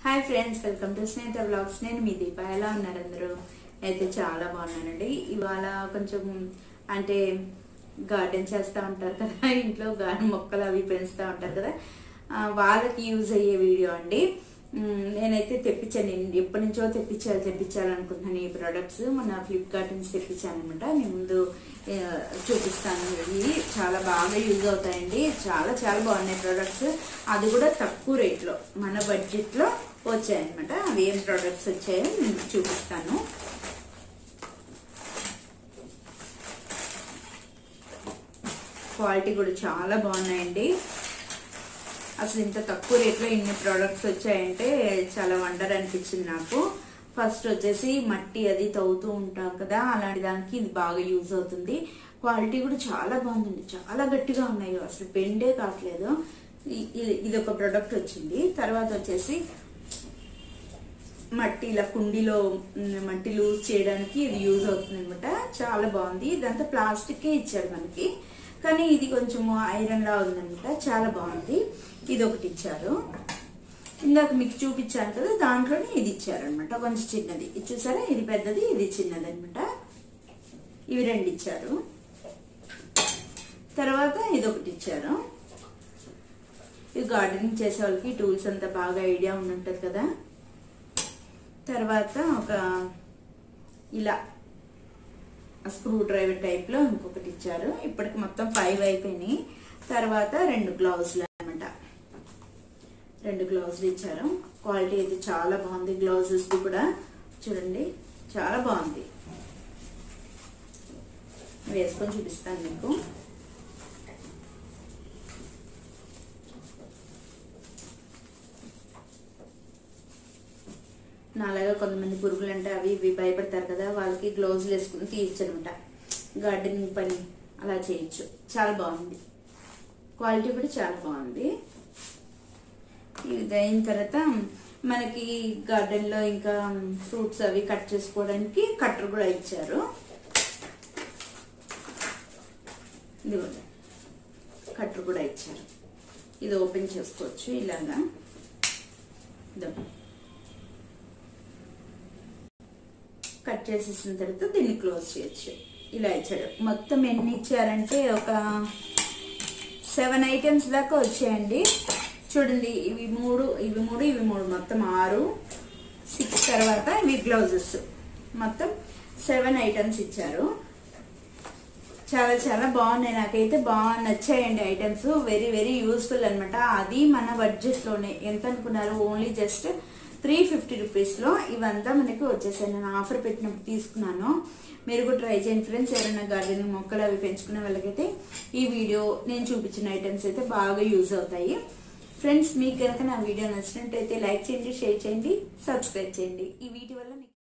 hi friends welcome to Snehitha blogs నేను మీ దీప ఎలా ఉన్నారు అందరూ అయితే చాలా బాగున్నానండి ఇవాళ కొంచెం అంటే గార్డెన్ చేస్తూ ఉంటారు కదా ఇంట్లో గార్డెన్ మొక్కలు అవి పెంచుతూ ఉంటారు కదా ఆ, వాళ్ళకి యూజ్ అయ్యే వీడియో అండి మ్, నేనైతే తెప్పించాను నేను ఎప్పటి నుంచో తెప్పించాలి తెప్పించాలనుకుంటున్నాను ఈ ప్రొడక్ట్స్ మన ఫ్లిప్కార్ట్ నుంచి తెప్పించాను అనమాట నేను ముందు ఆ, చూపిస్తాను ఇవి చాలా బాగా యూజ్ అవుతాయండి చాలా చాలా బాగున్నాయి ప్రొడక్ట్స్ అది కూడా తక్కువ రేట్లో మన బడ్జెట్లో వచ్చాయన్నమాట అవి ఏం ప్రొడక్ట్స్ వచ్చాయో నేను చూపిస్తాను క్వాలిటీ కూడా చాలా బాగున్నాయండి అసలు ఇంత తక్కువ రేట్లో ఇన్ని ప్రోడక్ట్స్ వచ్చాయంటే చాలా వండర్ అనిపించింది నాకు ఫస్ట్ వచ్చేసి మట్టి అది తవ్వుతూ ఉంటాం కదా అలాంటి దానికి ఇది బాగా యూజ్ అవుతుంది క్వాలిటీ కూడా చాలా బాగుందండి చాలా గట్టిగా ఉన్నాయి అసలు బెండే కావట్లేదు ఇ- ఇది- ఇది ఒక ప్రోడక్ట్ వచ్చింది తర్వాత వచ్చేసి మట్టి ఇలా కుండీలో మ్, మట్టి లూజ్ చేయడానికి ఇది యూజ్ అవుతుంది అనమాట చాలా బాగుంది ఇదంతా ప్లాస్టిక్ ఇచ్చారు మనకి కానీ ఇది కొంచెం ఐరన్ లా ఉందన్నమాట చాలా బాగుంది ఇది ఒకటి ఇచ్చారు ఇందాక మీకు చూపించాను కదా దాంట్లోనే ఇది ఇచ్చారనమాట కొంచెం చిన్నది ఇది చూసారా ఇది పెద్దది ఇది చిన్నది అనమాట ఇవి రెండు ఇచ్చారు తర్వాత ఇది ఒకటి ఇచ్చారు ఇవి గార్డెనింగ్ చేసే వాళ్ళకి టూల్స్ అంతా బాగా ఐడియా ఉంటుంటుంది కదా తర్వాత ఒక ఇలా స్క్రూ డ్రైవర్ టైప్ లో ఇంకొకటి ఇచ్చారు ఇప్పటికి మొత్తం ఫైవ్ అయిపోయినాయి తర్వాత రెండు గ్లౌజ్లు అనమాట రెండు గ్లౌజ్లు ఇచ్చారు క్వాలిటీ అయితే చాలా బాగుంది గ్లౌజెస్ కూడా చూడండి చాలా బాగుంది వేసుకొని చూపిస్తాను మీకు నాలాగా కొంతమంది పురుగులు అంటే అవి ఇవి భయపడతారు కదా వాళ్ళకి గ్లౌజులు వేసుకుని తీయచ్చు అనమాట గార్డెనింగ్ పని అలా చేయొచ్చు చాలా బాగుంది క్వాలిటీ కూడా చాలా బాగుంది ఇది అయిన తర్వాత మనకి గార్డెన్ లో ఇంకా ఫ్రూట్స్ అవి కట్ చేసుకోవడానికి కట్టర్ కూడా ఇచ్చారు ఇదిగోండి కట్టర్ కూడా ఇచ్చారు ఇది ఓపెన్ చేసుకోవచ్చు ఇలాగా ఇదో కట్ చేసేసిన తర్వాత దీన్ని క్లోజ్ చేయొచ్చు ఇలా ఇచ్చాడు మొత్తం ఎన్ని ఇచ్చారంటే ఒక సెవెన్ ఐటమ్స్ దాకా వచ్చాయండి చూడండి ఇవి మూడు ఇవి మూడు ఇవి మూడు మొత్తం ఆరు సిక్స్ తర్వాత ఇవి గ్లౌజెస్ మొత్తం సెవెన్ ఐటమ్స్ ఇచ్చారు చాలా చాలా బాగున్నాయి నాకైతే బాగా నచ్చాయండి ఐటమ్స్ వెరీ వెరీ యూస్ఫుల్ అనమాట అది మన బడ్జెట్ లోనే ఎంత అనుకున్నారు only just three fifty rupees లో ఇవంతా మనకి వచ్చేసాయి నేను ఆఫర్ పెట్టినప్పుడు తీసుకున్నాను మీరు కూడా ట్రై చేయండి ఫ్రెండ్స్ ఎవరైనా గార్డెనింగ్ మొక్కలు అవి పెంచుకునే వాళ్ళకైతే ఈ వీడియో నేను చూపించిన ఐటమ్స్ అయితే బాగా యూజ్ అవుతాయి ఫ్రెండ్స్ మీకు కనుక నా వీడియో నచ్చినట్టయితే లైక్ చేయండి షేర్ చేయండి సబ్స్క్రైబ్ చేయండి ఈ వీటి వల్ల మీకు